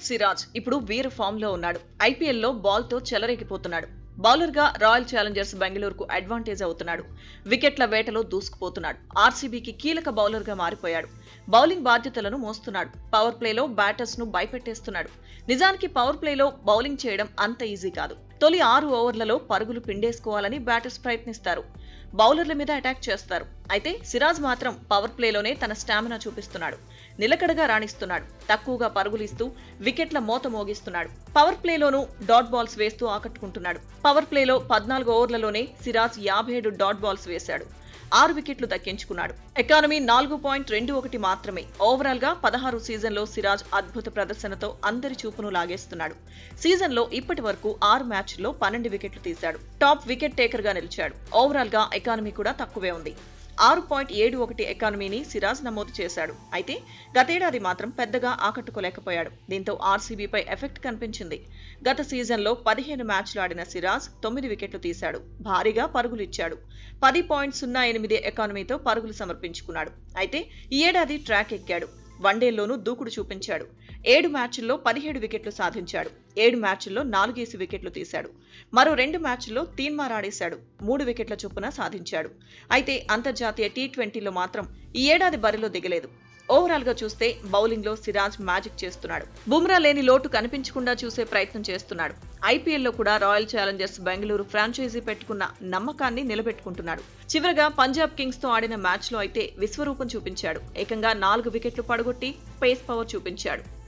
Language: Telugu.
మొహమ్మద్ సిరాజ్ ఇప్పుడు వీర ఫామ్ లో ఉన్నాడు ఐపీఎల్లో బాల్ తో చెలరేగిపోతున్నాడు బౌలర్ గా రాయల్ ఛాలెంజర్స్ బెంగళూరుకు అడ్వాంటేజ్ అవుతున్నాడు వికెట్ల వేటలో దూసుకుపోతున్నాడు ఆర్సీబీకి కీలక బౌలర్ గా మారిపోయాడు బౌలింగ్ బాధ్యతలను మోస్తున్నాడు పవర్ ప్లేలో బ్యాటర్స్ ను భయపెట్టేస్తున్నాడు నిజానికి పవర్ ప్లేలో బౌలింగ్ చేయడం అంత ఈజీ కాదు తొలి ఆరు ఓవర్లలో పరుగులు పిండేసుకోవాలని బ్యాటర్స్ ప్రయత్నిస్తారు బౌలర్ల మీద అటాక్ చేస్తారు అయితే సిరాజ్ మాత్రం పవర్ ప్లేలోనే తన స్టామినా చూపిస్తున్నాడు నిలకడగా రాణిస్తున్నాడు తక్కువగా పరుగులు ఇస్తూ వికెట్ల మోత మోగిస్తున్నాడు పవర్ ప్లేలోనూ డాట్ బాల్స్ వేస్తూ ఆకట్టుకుంటున్నాడు పవర్ ప్లేలో పద్నాలుగు ఓవర్లలోనే సిరాజ్ యాభై ఏడు డాట్ బాల్స్ వేశాడు ఆరు వికెట్లు దక్కించుకున్నాడు ఎకానమీ నాలుగు పాయింట్ రెండు ఒకటి మాత్రమే ఓవరాల్ గా పదహారు సీజన్లో సిరాజ్ అద్భుత ప్రదర్శనతో అందరి చూపును లాగేస్తున్నాడు సీజన్లో ఇప్పటి వరకు ఆరు మ్యాచ్ల్లో పన్నెండు వికెట్లు తీశాడు టాప్ వికెట్ టేకర్ గా నిలిచాడు ఓవరాల్ గా ఎకానమీ కూడా తక్కువే ఉంది ఆరు పాయింట్ ఏడు ఒకటి ఎకానమీని సిరాజ్ నమోదు చేశాడు అయితే గతేడాది మాత్రం పెద్దగా ఆకట్టుకోలేకపోయాడు దీంతో ఆర్సీబీపై ఎఫెక్ట్ కనిపించింది గత సీజన్లో పదిహేను మ్యాచ్లు ఆడిన సిరాజ్ తొమ్మిది వికెట్లు తీశాడు భారీగా పరుగులు ఇచ్చాడు పది పాయింట్ సున్నా ఎనిమిది ఎకానమీతో పరుగులు సమర్పించుకున్నాడు అయితే ఈ ఏడాది ట్రాక్ ఎక్కాడు వన్డేల్లోనూ దూకుడు చూపించాడు ఏడు మ్యాచ్ల్లో పదిహేడు వికెట్లు సాధించాడు ఏడు మ్యాచ్ల్లో నాలుగేసి వికెట్లు తీశాడు మరో రెండు మ్యాచ్ల్లో తీన్మారాడేశాడు మూడు వికెట్ల చొప్పున సాధించాడు అయితే అంతర్జాతీయ టీ ట్వంటీలో మాత్రం ఈ ఏడాది బరిలో దిగలేదు ఓవరాల్ గా చూస్తే బౌలింగ్ లో సిరాజ్ మ్యాజిక్ చేస్తున్నాడు బుమ్రా లేని లోటు కనిపించకుండా చూసే ప్రయత్నం చేస్తున్నాడు ఐపీఎల్లో కూడా రాయల్ ఛాలెంజర్స్ బెంగళూరు ఫ్రాంచైజీ పెట్టుకున్న నమ్మకాన్ని నిలబెట్టుకుంటున్నాడు చివరగా పంజాబ్ కింగ్స్ తో ఆడిన మ్యాచ్ లో అయితే విశ్వరూపం చూపించాడు ఏకంగా నాలుగు వికెట్లు పడగొట్టి పేస్ పవర్ చూపించాడు